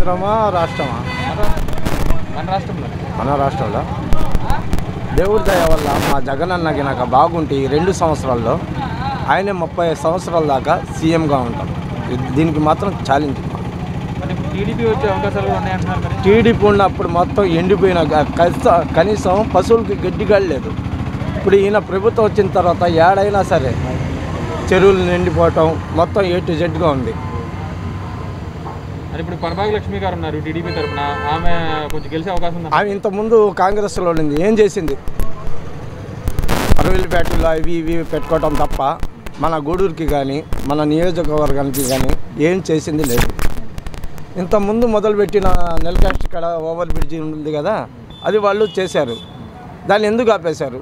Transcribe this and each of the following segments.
కేంద్రమా రాష్ట్రమా మన రాష్ట్రంలో మన రాష్ట్రంలో దేవుడి దయ వల్ల మా జగనన్నకి నాకు బాగుంటే ఈ రెండు సంవత్సరాల్లో ఆయన ముప్పై సంవత్సరాల దాకా సీఎంగా ఉంటాం ఇది- దీనికి మాత్రం ఛాలెంజ్ మరి ఇప్పుడు టీడీపీ వచ్చే అవకాశాలు కూడా ఉన్నాయంటున్నారు మరి టీడీపీ ఉన్నప్పుడు మొత్తం ఎండిపోయిన గ- కనీస- కనీసం పశువులకి గడ్డి గాడి లేదు ఇప్పుడు ఈయన ప్రభుత్వం వచ్చిన తర్వాత ఏడైనా సరే చెరువులు నిండిపోవటం మొత్తం ఏ టు జెడ్గా ఉంది మరి ఇప్పుడు పరభాగ లక్ష్మి గారు ఉన్నారు టీడీపీ తరఫున ఆమె కొంచెం గెలిచే అవకాశం ఉందా ఆమె ఇంతకుముందు కాంగ్రెస్లో ఉండింది ఏం చేసింది అరవిల్లిపేటలో అవి ఇవి పెట్టుకోవటం తప్ప మన గూడూరుకి కానీ మన నియోజకవర్గానికి కానీ ఏం చేసింది లేదు ఇంతకుముందు మొదలుపెట్టిన నెలకాస్ట్ కడ ఓవర్ బ్రిడ్జి ఉంది కదా అది వాళ్ళు చేశారు దాన్ని ఎందుకు ఆపేశారు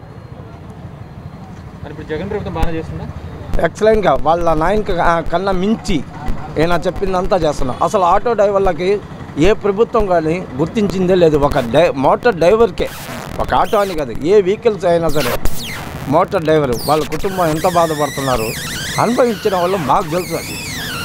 మరి ఇప్పుడు జగన్ ప్రభుత్వం బాగానే చేస్తుందా ఎక్సలెంట్గా వాళ్ళ నాయన కన్నా మించి ఈయన చెప్పిందంతా చేస్తున్నాం అసలు ఆటో డ్రైవర్లకి ఏ ప్రభుత్వం కానీ గుర్తించిందే లేదు ఒక డై మోటార్ డ్రైవర్కే ఒక ఆటో అని కాదు ఏ వెహికల్స్ అయినా సరే మోటార్ డ్రైవర్ వాళ్ళ కుటుంబం ఎంత బాధపడుతున్నారు అనుభవించిన వాళ్ళు మాకు తెలుసు అది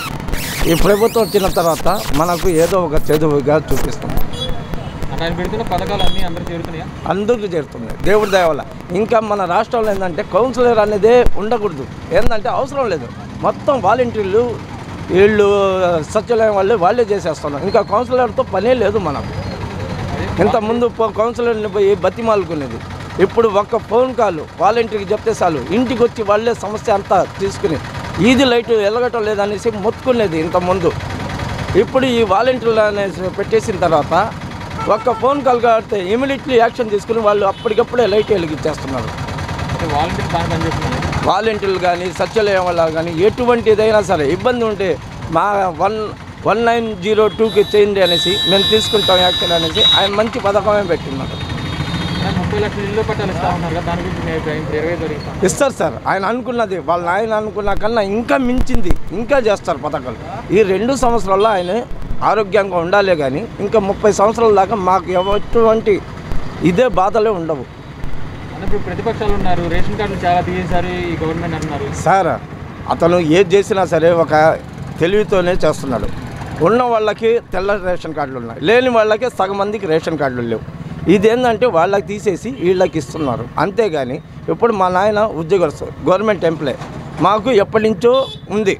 ఈ ప్రభుత్వం వచ్చిన తర్వాత మనకు ఏదో ఒక చదువుగా చూపిస్తుంది అంటే ఆయన పెడుతున్న పథకాలు అన్నీ అందరూ చేరుతున్నాయా అందరికీ చేరుతుంది దేవుడి దయ వల్ల ఇంకా మన రాష్ట్రంలో ఏంటంటే కౌన్సిలర్ అనేదే ఉండకూడదు ఏంటంటే అవసరం లేదు మొత్తం వాలంటీర్లు వీళ్ళు సచివాలయం వాళ్ళు వాళ్ళే చేసేస్తున్నారు ఇంకా కౌన్సిలర్తో పనే లేదు మనకు ఇంతకుముందు పో- కౌన్సిలర్ని పోయి బతిమాలుకునేది ఇప్పుడు ఒక్క ఫోన్ కాల్ వాలంటీర్కి చెప్తే చాలు ఇంటికి వచ్చి వాళ్ళే సమస్య అంతా తీసుకుని ఈది లైట్ వెలగటం లేదనేసి మొత్తుకునేది ఇంతకుముందు ఇప్పుడు ఈ వాలంటీర్లు అనేసి పెట్టేసిన తర్వాత ఒక్క ఫోన్ కాల్ కాబట్టి ఇమీడియట్లీ యాక్షన్ తీసుకుని వాళ్ళు అప్పటికప్పుడే లైట్ వెలిగించేస్తున్నారు అంటే వాలంటీర్ బాగా పనిచేస్తున్నాయి వాలంటీర్లు కానీ సచివాలయం వల్ల కానీ ఎటువంటిదైనా సరే ఇబ్బంది ఉంటే మా వన్ వన్ నైన్ జీరో టూకి చేయండి అనేసి మేము తీసుకుంటాం యాక్షన్ అనేసి ఆయన మంచి పథకమే పెట్టినారు కానీ ముప్పై లక్షల ఇల్లు పట్టాలు ఇస్తా ఉన్నారు కదా దాని గురించి మీ అభిప్రాయం ఇప్పుడు ఇరవై వేలు ఇస్తాం ఇస్తారు సార్ ఆయన అనుకున్నది వాళ్ళ ఆయన అనుకున్న కన్నా ఇంకా మించింది ఇంకా చేస్తారు పథకాలు ఈ రెండు సంవత్సరాల్లో ఆయన ఆరోగ్యంగా ఉండాలే కానీ ఇంకా ముప్పై సంవత్సరాల దాకా మాకు ఎటువంటి ఇదే బాధలే ఉండవు అంటే ఇప్పుడు ప్రతిపక్షాలు ఉన్నారు రేషన్ కార్డులు చాలా తీసేశారు ఈ గవర్నమెంట్ అంటున్నారు సార్ అతను ఏది చేసినా సరే ఒక తెలివితోనే చేస్తున్నాడు ఉన్న వాళ్ళకి తెల్ల రేషన్ కార్డులు ఉన్నాయి లేని వాళ్ళకి సగం మందికి రేషన్ కార్డులు లేవు ఇదేంటంటే వాళ్ళకి తీసేసి వీళ్ళకి ఇస్తున్నారు అంతేగాని ఇప్పుడు మా నాయన ఉద్యోగస్తు గవర్నమెంట్ ఎంప్లాయ్ మాకు ఎప్పటి నుంచో ఉంది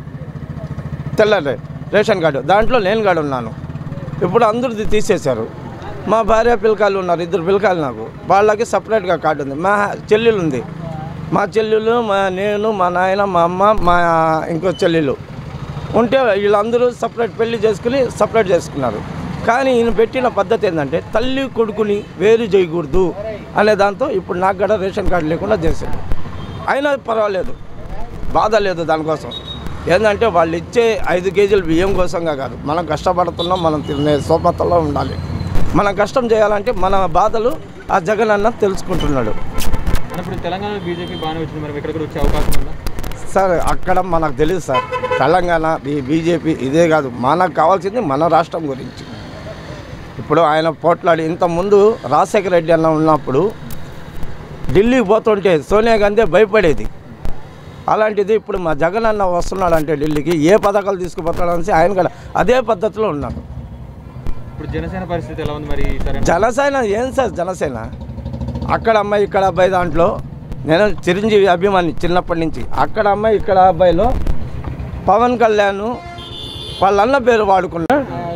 తెల్ల రే- రేషన్ కార్డు దాంట్లో నేను కూడా ఉన్నాను ఇప్పుడు అందరిది తీసేశారు మా భార్య పిల్లకాయలు ఉన్నారు ఇద్దరు పిల్లకాయలు నాకు వాళ్ళకి సపరేట్గా కార్డు ఉంది మా చెల్లెలు ఉంది మా చెల్లెలు మా నేను మా నాయన మా అమ్మ మా ఇంకో చెల్లెలు ఉంటే వీళ్ళందరూ సపరేట్ పెళ్లి చేసుకుని సపరేట్ చేసుకున్నారు కానీ ఈయన పెట్టిన పద్ధతి ఏంటంటే తల్లి కొడుకుని వేరు చేయకూడదు అనే దాంతో ఇప్పుడు నాకు కూడా రేషన్ కార్డు లేకుండా చేశాడు అయినా పర్వాలేదు బాధ లేదు దానికోసం ఏంటంటే వాళ్ళు ఇచ్చే ఐదు కేజీలు బియ్యం కోసంగా కాదు మనం కష్టపడుతున్నాం మనం తినే సోపతలో ఉండాలి మనం కష్టం చేయాలంటే మన బాధలు ఆ జగన్ అన్న తెలుసుకుంటున్నాడు అంటే ఇప్పుడు తెలంగాణలో బీజేపీ బాగానే వచ్చింది మరి ఇక్కడ కూడా వచ్చే అవకాశం ఉందా సార్ అక్కడ మనకు తెలియదు సార్ తెలంగాణ ఈ బీజేపీ ఇదే కాదు మనకు కావాల్సింది మన రాష్ట్రం గురించి ఇప్పుడు ఆయన పోట్లాడి ఇంతకుముందు రాజశేఖర రెడ్డి అన్న ఉన్నప్పుడు ఢిల్లీకి పోతుంటే సోనియా గాంధీ భయపడేది అలాంటిది ఇప్పుడు మా జగన్ అన్న వస్తున్నాడంటే ఢిల్లీకి ఏ పథకాలు తీసుకుపోతాడనేసి ఆయన కూడా అదే పద్ధతిలో ఉన్నారు ఇప్పుడు జనసేన పరిస్థితి ఎలా ఉంది మరి సరే జనసేన ఏం సార్ జనసేన అక్కడ అమ్మాయి ఇక్కడ అబ్బాయి దాంట్లో నేను చిరంజీవి అభిమాని చిన్నప్పటి నుంచి అక్కడ అమ్మాయి ఇక్కడ అబ్బాయిలో పవన్ కళ్యాణ్ వాళ్ళ అన్న పేరు వాడుకున్నా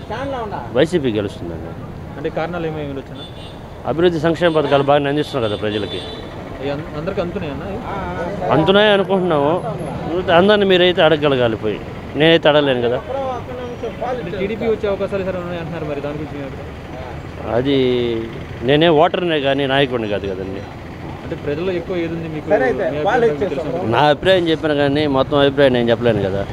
వైసీపీ గెలుస్తుందండి అంటే కారణాలు ఏమేమి వచ్చినా అభివృద్ధి సంక్షేమ పథకాలు బాగా అందిస్తున్నారు కదా ప్రజలకి అందరికి అందుతున్నాయన్నా అందుతున్నాయి అనుకుంటున్నాము అందరిని మీరైతే అడగగలగాలి పోయి నేనైతే అడగలేను కదా టీడీపీ వచ్చే అవకాశాలు సరే ఉన్నాయి అంటున్నారు మరి దాని గురించి మీ అభిప్రాయం? అది నేనే ఓటర్నే కానీ నాయకుడిని కాదు కదండి అంటే ప్రజల్లో ఎక్కువ ఏది ఉంది మీకు మీ అభిప్రాయం మీకు తెలుసా? నా అభిప్రాయం చెప్పిన కానీ మొత్తం అభిప్రాయం నేను చెప్పలేను కదా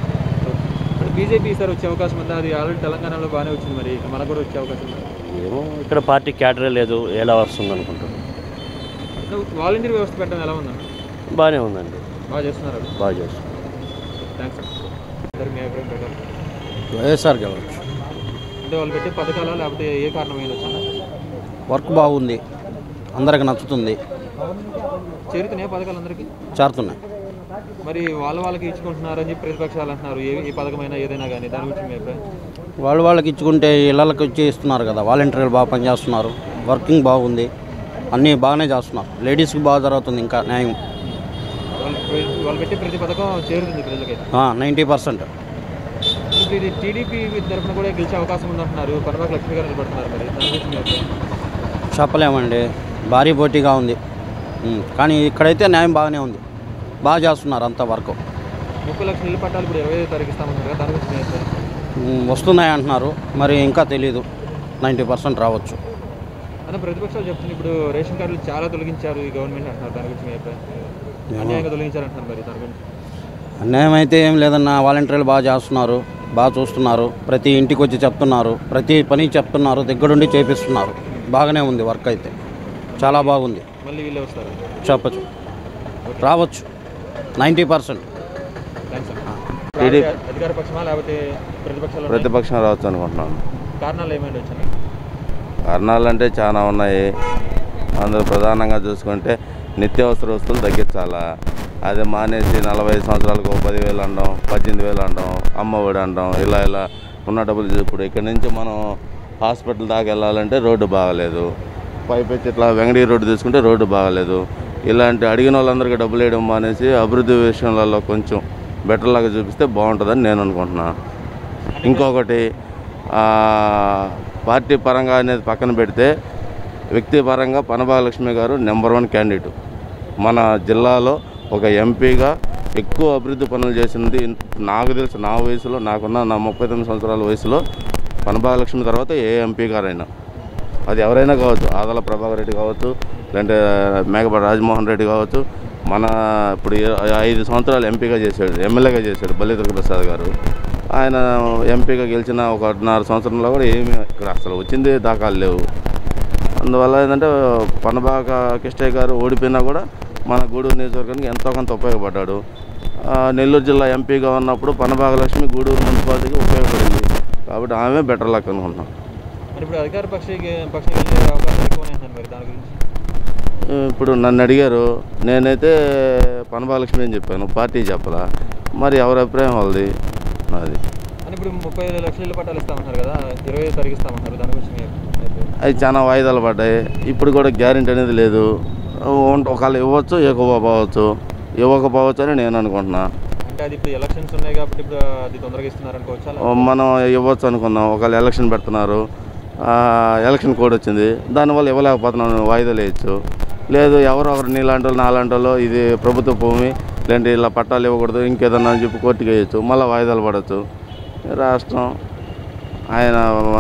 అంటే బీజేపీ ఈసారి వచ్చే అవకాశం ఉందా అది ఆల్రెడీ తెలంగాణలో బాగానే వచ్చింది మరి ఇక మనకు కూడా వచ్చే అవకాశం ఉందా ఏమో ఇక్కడ పార్టీ క్యాటరే లేదు ఎలా వస్తుంది అనుకుంటాను అంటే వాలంటీర్ వ్యవస్థ పెట్టడం ఎలా ఉందన్న బాగానే ఉందండి బాగా చేస్తున్నారు బాగా చేస్తుంది థ్యాంక్స్ సార్ మీ అభిప్రాయం ప్రకారం వైఎస్ఆర్ గెలవచ్చు అంటే వాళ్ళు పెట్టే పథకాలా లేకపోతే ఏ కారణమైన వచ్చిందా వర్క్ బాగుంది అందరికి నచ్చుతుంది చేరుతున్నాయా పథకాలు అందరికీ చేరుతున్నాయి మరి వాళ్ళ వాళ్ళకి ఇచ్చుకుంటున్నారు అని చెప్పి ప్రతిపక్షాలు అంటున్నారు ఏ ఏ పథకమైనా ఏదైనా కానీ దాని గురించి మీ అభిప్రాయం వాళ్ళు వాళ్ళకి ఇచ్చుకుంటే ఇళ్ళకి వచ్చి ఇస్తున్నారు కదా వాలంటీర్లు బాగా పనిచేస్తున్నారు వర్కింగ్ బాగుంది అన్నీ బాగానే చేస్తున్నారు లేడీస్కి బాగా జరుగుతుంది ఇంకా న్యాయం వాళ్ళు వాళ్ళు పెట్టే ప్రతి పథకం చేరుతుంది ప్రజలకైతే నైంటీ పర్సెంట్ ఇప్పుడు ఇది టీడీపీ తరఫున కూడా గెలిచే అవకాశం ఉందంటున్నారు పనబాక లక్ష్మి గారు నిలబడుతున్నారు మరి దాని గురించి మీ అభిప్రాయం? చెప్పలేమండి భారీ పోటీగా ఉంది ఉమ్, కానీ ఇక్కడైతే న్యాయం బాగానే ఉంది బాగా చేస్తున్నారు అంత వరకు ముప్పై లక్షల ఇల్లు పట్టాలు ఇప్పుడు ఇరవై ఐదు తారీఖు ఇస్తామన్నారు కదా దాని గురించి మీ అభిప్రాయం? ఉమ్, వస్తున్నాయి అంటున్నారు మరి ఇంకా తెలీదు నైంటీ పర్సెంట్ రావచ్చు అన్న ప్రతిపక్షాలు చెప్తుంది ఇప్పుడు రేషన్ కార్డులు చాలా తొలగించారు ఈ గవర్నమెంట్ అంటున్నారు దాని గురించి మీ అభిప్రాయం అన్యాయంగా తొలగించారు అంటున్నారు మరి దాని గురించి అన్యాయం అయితే ఏం లేదన్న వాలంటీర్లు బాగా చేస్తున్నారు బాగా చూస్తున్నారు ప్రతి ఇంటికి వచ్చి చెప్తున్నారు ప్రతి పని చెప్తున్నారు దగ్గరుండి చేపిస్తున్నారు బాగానే ఉంది వర్క్ అయితే చాలా బాగుంది మళ్ళీ వీళ్ళే వస్తారు చెప్పచ్చు రావచ్చు నైంటీ పర్సెంట్ థ్యాంక్స్ అన్న టీడీపీ అధికార పక్షమా లేకపోతే ప్రతిపక్షాలు ఉన్నాయా? ప్రతిపక్షం రావచ్చు అనుకుంటున్నాను కారణాలు ఏమైనా వచ్చినాయి కారణాలు అంటే చాలా ఉన్నాయి అందులో ప్రధానంగా చూసుకుంటే నిత్యావసర వస్తువులు తగ్గించాలా అది మానేసి నలభై ఐదు సంవత్సరాలకు ఒక పదివేలు అనడం పద్దెనిమిది వేలు అనడం అమ్మ ఒడి అనడం ఇలా ఇలా ఉన్న డబ్బులు ఇప్పుడు ఇక్కడ నుంచి మనం హాస్పిటల్ దాకా వెళ్ళాలంటే రోడ్డు బాగలేదు పైపెచ్చి ఇట్లా వెంగడి రోడ్డు తీసుకుంటే రోడ్డు బాగలేదు ఇలాంటి అడిగిన వాళ్ళందరికీ డబ్బులు వేయడం మానేసి అభివృద్ధి విషయంలో కొంచెం బెటర్ లాగా చూపిస్తే బాగుంటుందని నేను అనుకుంటున్నాను ఇంకొకటి ఆ, పార్టీ పరంగా అనేది పక్కన పెడితే వ్యక్తిపరంగా పనబాలక్ష్మి గారు నెంబర్ వన్ క్యాండిడేట్ మన జిల్లాలో ఒక ఎంపీగా ఎక్కువ అభివృద్ధి పనులు చేసింది నాకు తెలుసు నా వయసులో నాకున్న నా ముప్పై తొమ్మిది సంవత్సరాల వయసులో పనబాలక్ష్మి తర్వాత ఏ ఎంపీ గారైనా అది ఎవరైనా కావచ్చు ఆదల ప్రభాకర్ రెడ్డి కావచ్చు లేదంటే మేకపాటి రాజమోహన్ రెడ్డి కావచ్చు మన ఇప్పుడు ఏ- ఐదు సంవత్సరాలు ఎంపీగా చేశాడు ఎమ్మెల్యేగా చేశాడు బల్లిదుర్గ ప్రసాద్ గారు ఆయన ఎంపీగా గెలిచిన ఒక ఒకటిన్నర సంవత్సరంలో కూడా ఏమీ ఇక్కడ అసలు వచ్చింది దాఖలు లేవు అందువల్ల ఏంటంటే పనబాక కిష్టయ్య గారు ఓడిపోయినా కూడా మన గూడూరు నియోజకవర్గానికి ఎంతో కొంత ఉపయోగపడ్డాడు ఆ, నెల్లూరు జిల్లా ఎంపీగా ఉన్నప్పుడు పనబాక లక్ష్మి గూడూరు మున్సిపాలిటీకి ఉపయోగపడింది కాబట్టి ఆమె బెటర్ లక్ అనుకుంటున్నాం మరి ఇప్పుడు అధికార పక్ష పక్షం వెళ్ళే అవకాశం ఎక్కువ అంటున్నారు మరి దాని గురించి ఇప్పుడు నన్ను అడిగారు నేనైతే పనబాలక్ష్మి అని చెప్పాను పార్టీ చెప్పలా మరి ఎవరి అభిప్రాయం వాళ్ళది అది అని ఇప్పుడు ముప్పై ఐదు లక్షల ఇల్లు పట్టాలు ఇస్తామన్నారు కదా ఇరవై ఐదు తారీఖు ఇస్తామన్నారు దాని గురించి మీ అభిప్రాయం? అవి చాలా వాయిదాలు పడ్డాయి ఇప్పుడు కూడా గ్యారెంటీ అనేది లేదు ఉంట- ఒకవేళ ఇవ్వచ్చు ఇవ్వకపోవచ్చు ఇవ్వకపోవచ్చు అని నేను అనుకుంటున్నా అంటే అది ఇప్పుడు ఎలక్షన్స్ ఉన్నాయి కాబట్టి ఇప్పుడు అది తొందరగా ఇస్తున్నారు అనుకోవచ్చా లేకపోతే- మనం ఇవ్వచ్చు అనుకున్నాం ఒకవేళ ఎలక్షన్ పెడుతున్నారు ఆ, ఎలక్షన్ కోడ్ వచ్చింది దానివల్ల ఇవ్వలేకపోతున్నాను వాయిదాలు వేయచ్చు లేదు ఎవరో ఒకరు నీలాంటి వాళ్ళు నాలాంటి వాళ్ళు ఇది ప్రభుత్వ భూమి లేదంటే ఇలా పట్టాలు ఇవ్వకూడదు ఇంకేదన్నా అని చెప్పి కోర్టుకి వేయచ్చు మళ్ళీ వాయిదాలు పడవచ్చు రాష్ట్రం ఆయన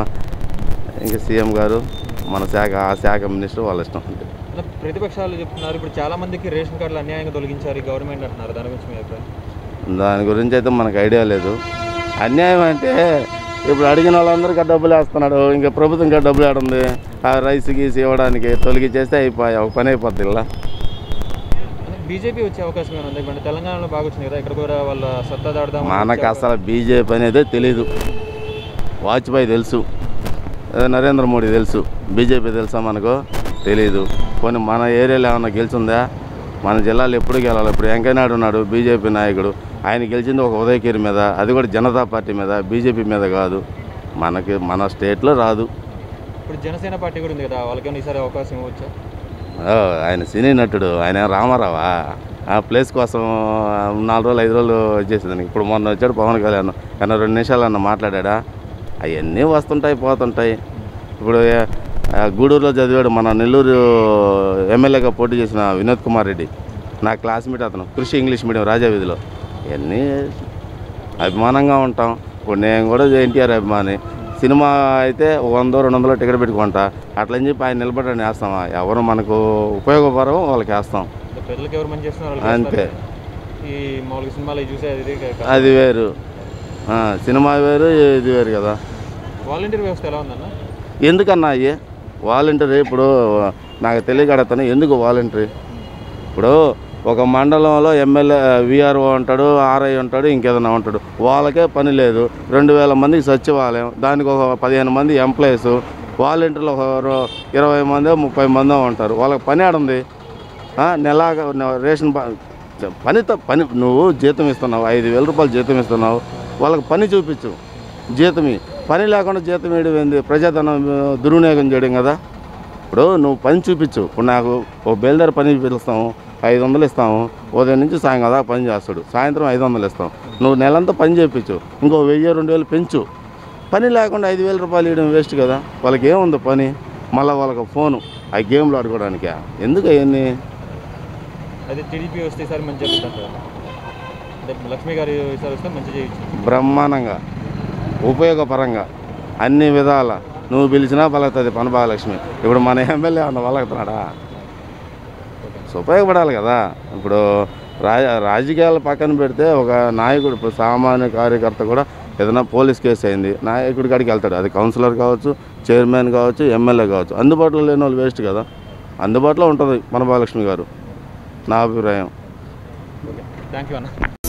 ఇంకా సీఎం గారు మన శాఖ ఆ శాఖ మినిస్టర్ వాళ్ళ ఇష్టం అంతే అన్న, ప్రతిపక్షాలు చెప్తున్నారు ఇప్పుడు చాలా మందికి రేషన్ కార్డులు అన్యాయంగా తొలగించారు ఈ గవర్నమెంట్ అంటున్నారు దాని గురించి మీ అభిప్రాయం దాని గురించి అయితే మనకు ఐడియా లేదు అన్యాయం అంటే ఇప్పుడు అడిగిన వాళ్ళందరికీ డబ్బులు వేస్తున్నాడు ఇంకా ప్రభుత్వం ఇంకా డబ్బులు ఏడుంది ఆ రైస్ గీసి ఇవ్వడానికి తొలగించేస్తే అయిపోయి ఒక పని అయిపోద్ది ఇలా బీజేపీ వచ్చే అవకాశం ఏమైనా ఉంది ఇప్పుడు తెలంగాణలో బాగా వచ్చింది కదా ఇక్కడ కూడా వాళ్ళ సత్తా దాడదాం మనకు అసలు బీజేపీ అనేది తెలీదు వాజ్పేయి తెలుసు అదే నరేంద్ర మోడీ తెలుసు బీజేపీ తెలుసా మనకు తెలీదు కొన్ని మన ఏరియాలో ఏమన్నా గెలిచిందా మన జిల్లాలో ఎప్పుడు గెలాలి ఇప్పుడు వెంకయ్యనాయుడు ఉన్నాడు బీజేపీ నాయకుడు ఆయన గెలిచింది ఒక ఉదయగిరి మీద అది కూడా జనతా పార్టీ మీద బీజేపీ మీద కాదు మనకి మన స్టేట్లో రాదు ఇప్పుడు జనసేన పార్టీ కూడా ఉంది కదా వాళ్ళకేమైనా ఈసారి అవకాశం ఇవ్వచ్చా ఓ, ఆయన సినీ నటుడు ఆయన ఏం రామారావా ఆ ప్లేస్ కోసం నాలుగు రోజులు ఐదు రోజులు చేసేదానికి ఇప్పుడు మొన్న వచ్చాడు పవన్ కళ్యాణ్ కానీ రెండు నిమిషాలు అన్న మాట్లాడా అవన్నీ వస్తుంటాయి పోతుంటాయి ఇప్పుడు ఏ- ఆ గూడూరులో చదివాడు మన నెల్లూరు ఎమ్మెల్యేగా పోటీ చేసిన వినోద్ కుమార్ రెడ్డి నా క్లాస్మేట్ అతను కృషి ఇంగ్లీష్ మీడియం రాజావీధిలో ఇవన్నీ అభిమానంగా ఉంటాం ఇప్పుడు నేను కూడా ఎన్టీఆర్ అభిమాని సినిమా అయితే ఒక వంద రెండు వందలు టికెట్ పెట్టుకుంటా అట్లని చెప్పి ఆయన నిలబడని వేస్తామా ఎవరు మనకు ఉపయోగపడవో వాళ్ళకి వేస్తాం అంటే ప్రజలకు ఎవరు మంచి చేస్తున్నారు వాళ్ళకి అంతే. చేస్తారు. ఈ మామూలుగా సినిమాలు చూసే అది ఇది కాదు. అది వేరు ఆ, సినిమా వేరు ఇది వేరు కదా వాలంటీర్ వ్యవస్థ ఎలా ఉందన్న ఎందుకన్నా అయ్యి వాలంటీర్ ఇప్పుడు నాకు తెలియకడతాను ఎందుకు వాలంటీర్ ఇప్పుడు ఒక మండలంలో ఎమ్మెల్యే విఆర్ఓ ఉంటాడు ఆర్ఐ ఉంటాడు ఇంకేదైనా ఉంటాడు వాళ్ళకే పని లేదు రెండు వేల మందికి సచివాలయం దానికి ఒక పదిహేను మంది ఎంప్లాయీస్ వాలంటీర్లు ఒక రో- ఇరవై మందో ముప్పై మందో ఉంటారు వాళ్ళకి పని ఆడుంది నెలాగా రేషన్ ప- పనితో పని నువ్వు జీతం ఇస్తున్నావు ఐదు వేల రూపాయలు జీతం ఇస్తున్నావు వాళ్ళకి పని చూపించు జీతం ఇ- పని లేకుండా జీతం వేయడం ఏంది ప్రజాధనం ఆ, దుర్వినియోగం చేయడం కదా ఇప్పుడు నువ్వు పని చూపించు ఇప్పుడు నాకు ఓ బేల్దారి పని పిలుస్తాము ఐదు వందలు ఇస్తాము ఉదయం నుంచి సాయంకాలం దాకా పని చేస్తాడు సాయంత్రం ఐదు వందలు ఇస్తాం నువ్వు నెలంతా పని చేయించు ఇంకో వెయ్యి రెండు వేలు పెంచు పని లేకుండా ఐదు వేల రూపాయలు ఇవ్వడం వేస్ట్ కదా వాళ్ళకి ఏముంది పని మళ్ళీ వాళ్ళకి ఫోను ఆ గేమ్లు ఆడుకోవడానికి ఎందుకు అవన్నీ అదే టీడీపీ వస్తే ఈసారి మంచి జరుగుతుంది అంటారు అంటే లక్ష్మి గారు ఈసారి వస్తే మంచి చేయొచ్చు బ్రహ్మాండంగా ఉపయోగపరంగా అన్ని విధాల నువ్వు పిలిచినా పలుకుతుంది పనభాగలక్ష్మి ఇప్పుడు మన ఎమ్మెల్యే అన్న పలుకుతున్నాడా సో ఉపయోగపడాలి కదా ఇప్పుడు రాజ రాజకీయాలు పక్కన పెడితే ఒక నాయకుడు ఇప్పుడు సామాన్య కార్యకర్త కూడా ఏదైనా పోలీస్ కేసు అయింది నాయకుడి కాడికి వెళ్తాడు అది కౌన్సిలర్ కావచ్చు చైర్మన్ కావచ్చు ఎమ్మెల్యే కావచ్చు అందుబాటులో లేని వాళ్ళు వేస్ట్ కదా అందుబాటులో ఉంటుంది మన బాలలక్ష్మి గారు నా అభిప్రాయం థ్యాంక్ యూ అన్న